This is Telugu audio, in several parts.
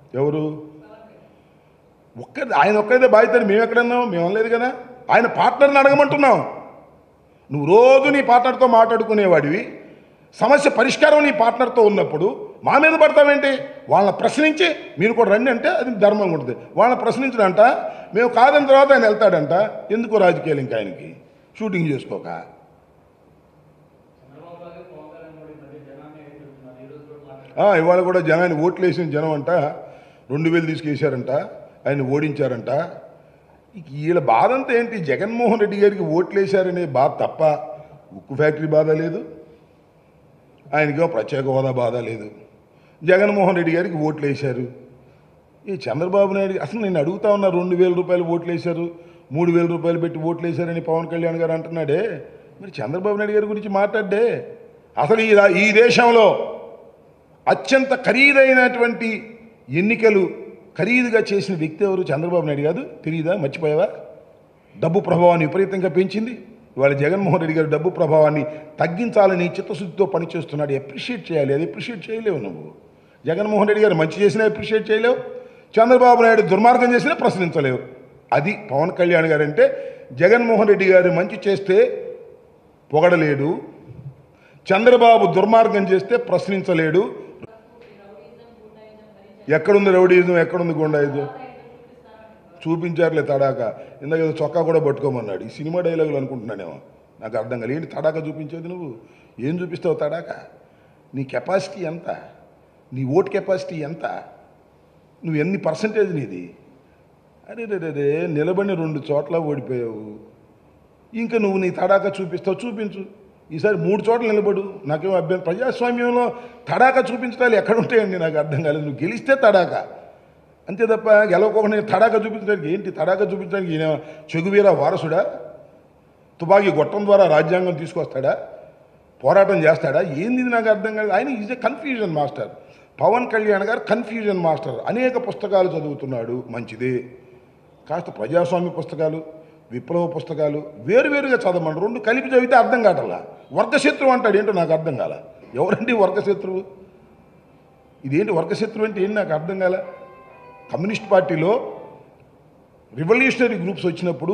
ఎవరు ఒక్క ఆయన ఒక్కరిదే బాధ్యత మేము ఎక్కడన్నాం మేము అనలేదు కదా ఆయన పార్ట్నర్ని అడగమంటున్నాం నువ్వు రోజు నీ పార్ట్నర్తో మాట్లాడుకునేవాడివి సమస్య పరిష్కారం నీ పార్ట్నర్తో ఉన్నప్పుడు మా మీద పడతావేంటి వాళ్ళని ప్రశ్నించి మీరు కూడా రండి అంటే అది ధర్మంగా ఉంటుంది వాళ్ళని ప్రశ్నించడంట మేము కాదని తర్వాత ఆయన వెళ్తాడంట ఎందుకు రాజకీయాలు ఇంకా ఆయనకి షూటింగ్ చేసుకోక ఆ, ఇవాళ కూడా జనాన్ని ఓట్లు వేసిన జనం అంట రెండు వేలు తీసుకేశారంట ఆయన ఓడించారంట ఇక వీళ్ళ బాధ అంతా ఏంటి జగన్మోహన్ రెడ్డి గారికి ఓట్లు వేశారనే బాధ తప్ప ఉక్కు ఫ్యాక్టరీ బాధ లేదు ఆయనకేమో ప్రత్యేక హోదా బాధ లేదు జగన్మోహన్ రెడ్డి గారికి ఓట్లు వేశారు ఈ చంద్రబాబు నాయుడు అసలు నేను అడుగుతా ఉన్నా రెండు వేల రూపాయలు ఓట్లు వేశారు మూడు వేల రూపాయలు పెట్టి ఓట్లు వేశారని పవన్ కళ్యాణ్ గారు అంటున్నాడే మరి చంద్రబాబు నాయుడు గారి గురించి మాట్లాడే అసలు ఈ రా- ఈ దేశంలో అత్యంత ఖరీదైనటువంటి ఎన్నికలు ఖరీదుగా చేసిన వ్యక్తి ఎవరు చంద్రబాబు నాయుడు కాదు తెలియదా మర్చిపోయావా డబ్బు ప్రభావాన్ని విపరీతంగా పెంచింది ఇవాళ జగన్మోహన్ రెడ్డి గారు డబ్బు ప్రభావాన్ని తగ్గించాలని చిత్తశుద్ధితో పనిచేస్తున్నాడు అప్రిషియేట్ చేయాలి అది అప్రిషియేట్ చేయలేవు నువ్వు జగన్మోహన్ రెడ్డి గారు మంచి చేసినా అప్రిషియేట్ చేయలేవు చంద్రబాబు నాయుడు దుర్మార్గం చేసినా ప్రశ్నించలేవు అది పవన్ కళ్యాణ్ గారు అంటే జగన్మోహన్ రెడ్డి గారు మంచి చేస్తే పొగడలేడు చంద్రబాబు దుర్మార్గం చేస్తే ప్రశ్నించలేడు ఎక్కడుంది రౌడీజం ఎక్కడుంది గుండాయిజం చూపించారులే తడాక ఇందాక ఏదో చొక్కా కూడా పట్టుకోమన్నాడు ఈ సినిమా డైలాగులు అనుకుంటున్నానేమో నాకు అర్థం కాలేదు ఏంటి తడాక చూపించేది నువ్వు ఏం చూపిస్తావు తడాక నీ కెపాసిటీ ఎంత నీ ఓట్ కెపాసిటీ ఎంత నువ్వు ఎన్ని పర్సంటేజ్ నీది అరే రే రే రే నిలబడిన రెండు చోట్ల ఓడిపోయావు ఇంకా నువ్వు నీ తడాక చూపిస్తావు చూపించు ఈసారి మూడు చోట్ల నిలబడు నాకేం అభ్యంతరం ప్రజాస్వామ్యంలో తడాక చూపించడాలు ఎక్కడ ఉంటాయండి నాకు అర్థం కాలేదు నువ్వు గెలిస్తే తడాక అంతే తప్ప గెలవకోకుండా తడాక చూపించడానికి ఏంటి తడాక చూపించడానికి ఈయన చెగువీర వారసుడా తుపాకీ గొట్టం ద్వారా రాజ్యాంగం తీసుకొస్తాడా పోరాటం చేస్తాడా ఏంది ఇది నాకు అర్థం కాదు ఆయన is a confusion master Pawan Kalyan గారు కన్ఫ్యూజన్ మాస్టర్ అనేక పుస్తకాలు చదువుతున్నాడు మంచిదే కాస్త ప్రజాస్వామ్య పుస్తకాలు విప్లవ పుస్తకాలు వేరువేరుగా చదవమని రెండు కలిపి చదివితే అర్థం కావట్లా వర్గశత్రువు అంటాడు ఏంటో నాకు అర్థం కాల ఎవరండి వర్గశత్రువు ఇదేంటి వర్గశత్రువు అంటే ఏంటి నాకు అర్థం కాల కమ్యూనిస్ట్ పార్టీలో రివల్యూషనరీ గ్రూప్స్ వచ్చినప్పుడు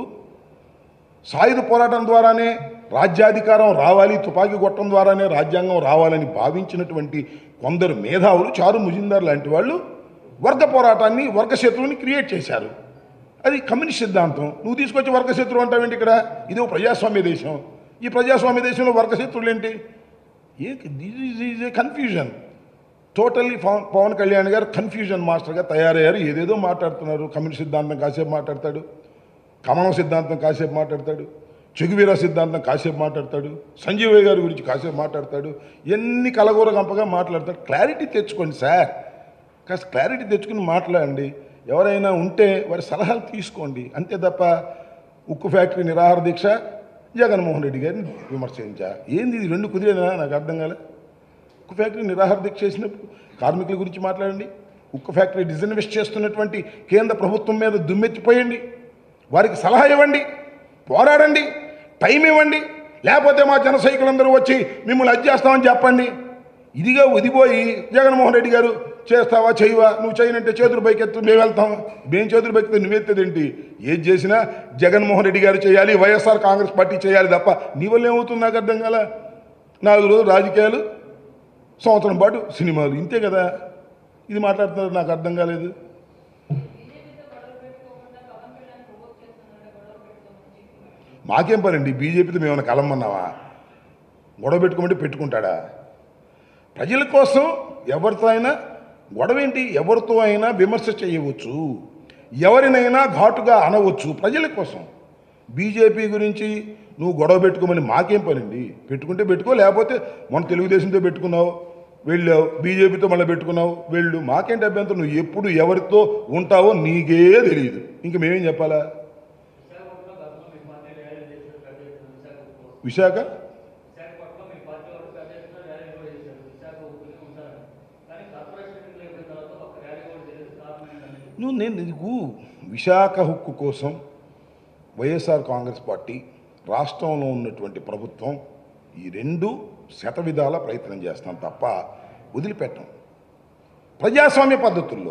సాయుధ పోరాటం ద్వారానే రాజ్యాధికారం రావాలి తుపాకీ కొట్టడం ద్వారానే రాజ్యాంగం రావాలని భావించినటువంటి కొందరు మేధావులు చారు ముజిందార్ లాంటి వాళ్ళు వర్గ పోరాటాన్ని వర్గ శత్రువుని క్రియేట్ చేశారు అది కమ్యూనిస్ట్ సిద్ధాంతం నువ్వు తీసుకొచ్చి వర్గ శత్రువు అంటావేంటి ఇక్కడ ఇది ఒక ప్రజాస్వామ్య దేశం ఈ ప్రజాస్వామ్య దేశంలో వర్గ శత్రువులు ఏంటి a is a confusion totally Pawan Pawan Kalyan గారు కన్ఫ్యూజన్ మాస్టర్గా తయారయ్యారు ఏదేదో మాట్లాడుతున్నారు కమ్యూనిస్ట్ సిద్ధాంతం కాసేపు మాట్లాడతాడు కమలం సిద్ధాంతం కాసేపు మాట్లాడతాడు చెగువీర సిద్ధాంతం కాసేపు మాట్లాడతాడు సంజీవయ్య గారి గురించి కాసేపు మాట్లాడతాడు ఎన్ని కలగూర గంపగా మాట్లాడతాడు క్లారిటీ తెచ్చుకోండి సార్ కాస్త క్లారిటీ తెచ్చుకుని మాట్లాడండి ఎవరైనా ఉంటే వారి సలహాలు తీసుకోండి అంతే తప్ప ఉక్కు ఫ్యాక్టరీ నిరాహార దీక్ష జగన్మోహన్ రెడ్డి గారిని విమర్శించా ఏంది ఇది రెండు కుదిరేనా నాకు అర్థం కాలే ఉక్కు ఫ్యాక్టరీ నిరాహార దీక్ష చేసినప్పుడు కార్మికుల గురించి మాట్లాడండి ఉక్కు ఫ్యాక్టరీ డిజన్వెస్ట్ చేస్తున్నటువంటి కేంద్ర ప్రభుత్వం మీద దుమ్మెత్తిపోయండి వారికి సలహా ఇవ్వండి పోరాడండి టైం ఇవ్వండి లేకపోతే మా జన సైకులందరూ వచ్చి మిమ్మల్ని అది చేస్తామని చెప్పండి ఇదిగా ఉదిపోయి జగన్మోహన్ రెడ్డి గారు చేస్తావా చేయవా నువ్వు చేయనంటే చేతులు పైకెత్తు మేము వెళ్తాం మేము చేతులు పైకెత్తు నువ్వెత్తేదేంటి ఏది చేసినా జగన్మోహన్ రెడ్డి గారు చేయాలి వైఎస్ఆర్ కాంగ్రెస్ పార్టీ చేయాలి తప్ప నీ వల్ల ఏమవుతుంది నాకు అర్థం కాల నాలుగు రోజులు రాజకీయాలు సంవత్సరం పాటు సినిమాలు ఇంతే కదా ఇది మాట్లాడుతున్నారు నాకు అర్థం కాలేదు మాకేం పనండి బీజేపీతో మేము ఏమైనా కలమ్మన్నావా గొడవ పెట్టుకోమంటే పెట్టుకుంటాడా ప్రజల కోసం ఎవరితో అయినా గొడవ ఏంటి ఎవరితో అయినా విమర్శ చేయవచ్చు ఎవరినైనా ఘాటుగా అనవచ్చు ప్రజల కోసం బీజేపీ గురించి నువ్వు గొడవ పెట్టుకోమని మాకేం పనండి పెట్టుకుంటే పెట్టుకో లేకపోతే మన తెలుగుదేశంతో పెట్టుకున్నావు వెళ్ళావు బీజేపీతో మళ్ళీ పెట్టుకున్నావు వెళ్ళు మాకేంటి అభ్యంతరం నువ్వు ఎప్పుడు ఎవరితో ఉంటావో నీకే తెలియదు ఇంక మేమేం చెప్పాలా విశాఖ నువ్వు నేను నీకు విశాఖ హక్కు కోసం వైఎస్ఆర్ కాంగ్రెస్ పార్టీ రాష్ట్రంలో ఉన్నటువంటి ప్రభుత్వం ఈ రెండు శత విధాల ప్రయత్నం చేస్తాం తప్ప వదిలిపెట్టం ప్రజాస్వామ్య పద్ధతుల్లో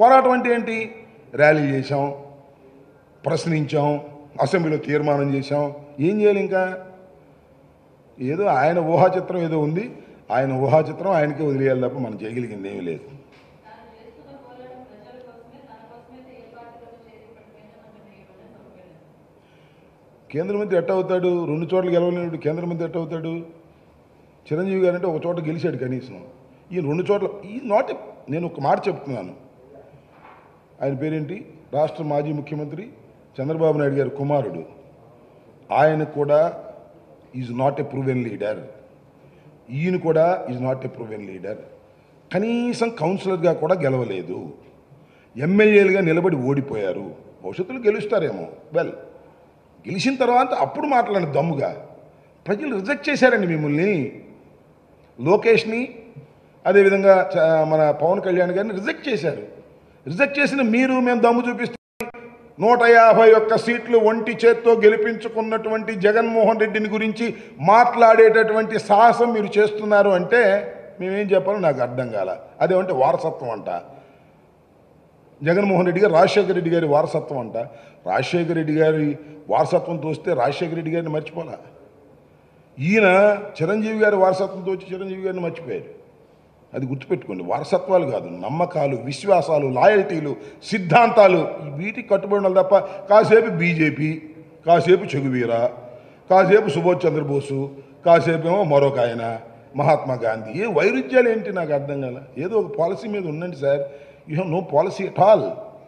పోరాటం అంటే ఏంటి ర్యాలీ చేశాం ప్రశ్నించాం అసెంబ్లీలో తీర్మానం చేశాం ఏం చేయాలి ఇంకా ఏదో ఆయన ఊహా చిత్రం ఏదో ఉంది ఆయన ఊహా చిత్రం ఆయనకే వదిలేయాలి తప్ప మనం చేయగలిగింది ఏమీ లేదు తాను చేస్తున్న పోరాటం ప్రజల కోసమే తన కోసమే ఏ పార్టీలోనూ చేరి ఇప్పటికైనా నన్ను వేయమని సౌకర్యం కేంద్ర మంత్రి ఎట్ట అవుతాడు రెండు చోట్ల గెలవలేనుడు కేంద్ర మంత్రి ఎట్ట అవుతాడు చిరంజీవి గారు అంటే ఒక చోట గెలిచాడు కనీసం ఈ రెండు చోట్ల ఈ నాట్ నేను ఒక మాట చెప్తున్నాను ఆయన పేరేంటి రాష్ట్ర మాజీ ముఖ్యమంత్రి చంద్రబాబు నాయుడు గారి కుమారుడు ఆయన కూడా is not a proven leader ఈయన కూడా is not a proven leader కనీసం కౌన్సిలర్గా కూడా గెలవలేదు ఎమ్మెల్యేలుగా నిలబడి ఓడిపోయారు భవిష్యత్తులో గెలుస్తారేమో వెల్ గెలిచిన తర్వాత అప్పుడు మాట్లాడిన దమ్ముగా ప్రజలు రిజెక్ట్ చేశారండి మిమ్మల్ని లోకేష్ని అదేవిధంగా చ- మన పవన్ కళ్యాణ్ గారిని రిజెక్ట్ చేశారు రిజెక్ట్ చేసిన మీరు మేము దమ్ము చూపిస్తాం నూట యాభై ఒక్క సీట్లు ఒంటి చేత్తో గెలిపించుకున్నటువంటి జగన్మోహన్ రెడ్డిని గురించి మాట్లాడేటటువంటి సాహసం మీరు చేస్తున్నారు అంటే మేమేం చెప్పాలో నాకు అర్థం కాల అదేమంటే వారసత్వం అంట జగన్మోహన్ రెడ్డి గారు రాజశేఖర రెడ్డి గారి వారసత్వం అంట రాజశేఖర రెడ్డి గారి వారసత్వం తోస్తే రాజశేఖర రెడ్డి గారిని మర్చిపోలా ఈయన చిరంజీవి గారి వారసత్వంతో వచ్చి చిరంజీవి గారిని మర్చిపోయారు అది గుర్తుపెట్టుకోండి వారసత్వాలు కాదు నమ్మకాలు విశ్వాసాలు లాయల్టీలు సిద్ధాంతాలు ఈ వీటికి కట్టుబడి తప్ప కాసేపు బీజేపీ కాసేపు చెగువీర కాసేపు సుభాష్ చంద్రబోసు కాసేపు ఏమో మరొక ఆయన మహాత్మా గాంధీ ఏ వైరుధ్యాలు ఏంటి నాకు అర్థం కాల ఏదో ఒక పాలసీ మీద ఉండండి sir you have no policy at all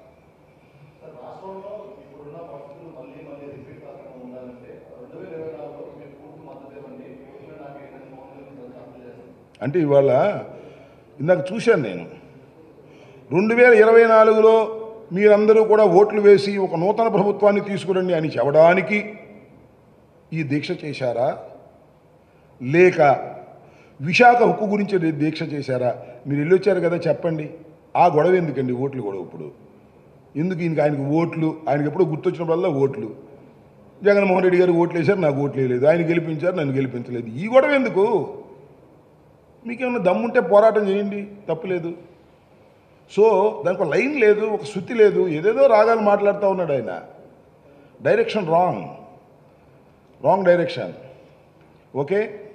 అంటే ఇవాళ ఇందాక చూశాను నేను రెండు వేల ఇరవై నాలుగులో మీరందరూ కూడా ఓట్లు వేసి ఒక నూతన ప్రభుత్వాన్ని తీసుకురండి అని చెప్పడానికి ఈ దీక్ష చేశారా లేక విశాఖ హక్కు గురించి రే- దీక్ష చేశారా మీరు వెళ్ళొచ్చారు కదా చెప్పండి ఆ గొడవ ఎందుకండి ఓట్లు గొడవ ఇప్పుడు ఎందుకు ఈయనకి ఆయనకి ఓట్లు ఆయనకి ఎప్పుడో గుర్తొచ్చినప్పుడల్లా ఓట్లు జగన్మోహన్ రెడ్డి గారు ఓట్లు వేశారు నాకు ఓట్లు వేయలేదు ఆయన గెలిపించారు నన్ను గెలిపించలేదు ఈ గొడవ ఎందుకు మీకేమన్నా దమ్ముంటే పోరాటం చేయండి తప్పులేదు సో దానికి ఒక లైన్ లేదు ఒక శృతి లేదు ఏదేదో రాగాలు మాట్లాడుతూ ఉన్నాడు ఆయన direction wrong wrong direction okay